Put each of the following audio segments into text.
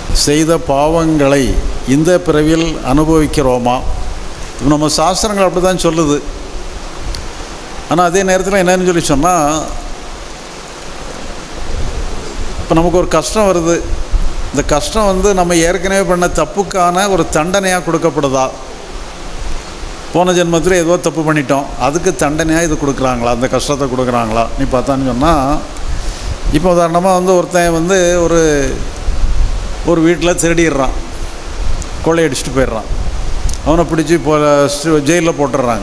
செய்த பாவங்களை இந்த பிறவியில் அனுபவிக்கிறோமா இப்போ நம்ம சாஸ்திரங்கள் அப்படி தான் சொல்லுது ஆனால் அதே நேரத்தில் என்னன்னு சொல்லி சொன்னால் இப்போ நமக்கு ஒரு கஷ்டம் வருது இந்த கஷ்டம் வந்து நம்ம ஏற்கனவே பண்ண தப்புக்கான ஒரு தண்டனையாக கொடுக்கப்படுதா போன ஜென்மத்தில் ஏதோ தப்பு பண்ணிட்டோம் அதுக்கு தண்டனையாக இது கொடுக்குறாங்களா அந்த கஷ்டத்தை கொடுக்குறாங்களா நீ பார்த்தான்னு சொன்னால் இப்போ உதாரணமாக வந்து ஒருத்தன் வந்து ஒரு ஒரு வீட்டில் திருடிடுறான் கொள்ளையடிச்சிட்டு போயிடுறான் அவனை பிடிச்சி இப்போ ஜெயிலில் போட்டுடுறாங்க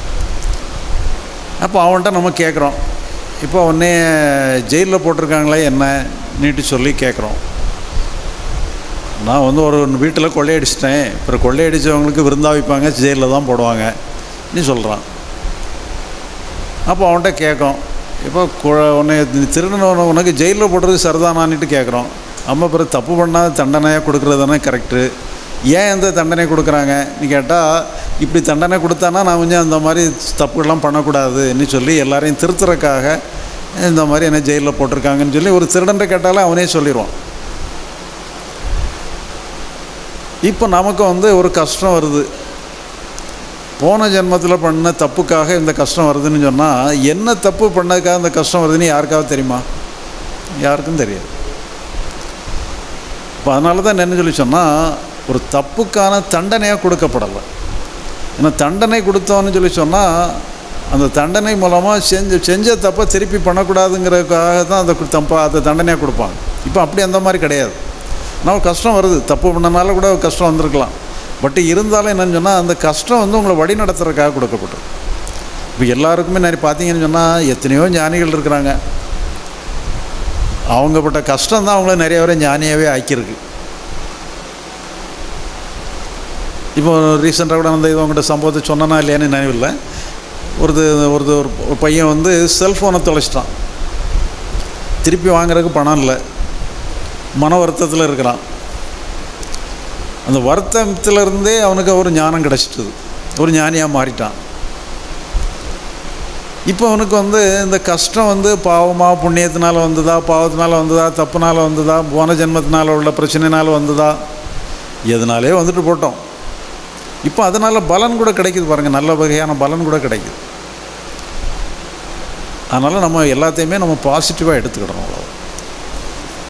அப்போ அவன்கிட்ட நம்ம கேட்குறோம் இப்போ உடனே ஜெயிலில் போட்டிருக்காங்களே என்ன நீட்டு சொல்லி கேட்குறோம் நான் வந்து ஒரு வீட்டில் கொள்ளையடிச்சிட்டேன் அப்புறம் கொள்ளையடித்தவங்களுக்கு விருந்தா வைப்பாங்க ஜெயிலில் தான் போடுவாங்க நீ சொல்கிறான் அப்போ அவன்கிட்ட கேட்கும் இப்போ கு உன்னை திருடன உனக்கு ஜெயிலில் போடுறது சரிதானான்னுட்டு கேட்குறோம் அம்மா பிறகு தப்பு பண்ணால் தண்டனையாக கொடுக்குறது தானே கரெக்டு ஏன் எந்த தண்டனை கொடுக்குறாங்க நீ கேட்டால் இப்படி தண்டனை கொடுத்தானா நான் கொஞ்சம் அந்த மாதிரி தப்புகள்லாம் பண்ணக்கூடாதுன்னு சொல்லி எல்லாரையும் திருத்துறக்காக இந்த மாதிரி என்ன ஜெயிலில் போட்டிருக்காங்கன்னு சொல்லி ஒரு திருடன்ட்ட கேட்டாலே அவனே சொல்லிடுவான் இப்போ நமக்கு வந்து ஒரு கஷ்டம் வருது போன ஜென்மத்தில் பண்ண தப்புக்காக இந்த கஷ்டம் வருதுன்னு சொன்னால் என்ன தப்பு பண்ணதுக்காக இந்த கஷ்டம் வருதுன்னு யாருக்காவது தெரியுமா யாருக்கும் தெரியாது இப்போ அதனால தான் என்ன சொல்லி சொன்னால் ஒரு தப்புக்கான தண்டனையாக கொடுக்கப்படலை ஏன்னா தண்டனை கொடுத்தோன்னு சொல்லி சொன்னால் அந்த தண்டனை மூலமாக செஞ்ச செஞ்ச தப்பை திருப்பி பண்ணக்கூடாதுங்கிறதுக்காக தான் அந்த கு- தப்பா அந்த தண்டனையாக கொடுப்பாங்க இப்போ அப்படி அந்த மாதிரி கிடையாது நான் கஷ்டம் வருது தப்பு பண்ணனால கூட ஒரு கஷ்டம் வந்திருக்கலாம் பட் இருந்தாலும் என்னன்னு சொன்னால் அந்த கஷ்டம் வந்து உங்களை வழி நடத்துறதுக்காக கொடுக்கப்பட்டது இப்போ எல்லாருக்குமே நிறைய பார்த்தீங்கன்னு சொன்னால் எத்தனையோ ஞானிகள் இருக்கிறாங்க அவங்கப்பட்ட கஷ்டம் தான் அவங்கள நிறைய பேரை ஞானியாகவே ஆக்கியிருக்கு இப்போ ரீசெண்டாக கூட அந்த இது உங்கள்கிட்ட சம்பவத்தை சொன்னனா இல்லையான்னு நினைவில்லை ஒருது ஒருது ஒரு ஒரு பையன் வந்து செல்ஃபோனை தொலைச்சிட்டான் திருப்பி வாங்குறதுக்கு பணம் இல்லை மன வருத்தத்தில் இருக்கிறான் அந்த வருத்தத்திலிருந்தே அவனுக்கு ஒரு ஞானம் கிடச்சிட்டுது ஒரு ஞானியாக மாறிட்டான் இப்போ அவனுக்கு வந்து இந்த கஷ்டம் வந்து பாவமா புண்ணியத்தினால வந்ததா பாவத்தினால வந்ததா தப்புனால வந்ததா போன ஜென்மத்தினால உள்ள பிரச்சனைனால வந்ததா எதனாலே வந்துட்டு போட்டோம் இப்போ அதனால் பலன் கூட கிடைக்குது பாருங்கள் நல்ல வகையான பலன் கூட கிடைக்குது அதனால் நம்ம எல்லாத்தையுமே நம்ம பாசிட்டிவாக எடுத்துக்கிடணும் அவ்வளோ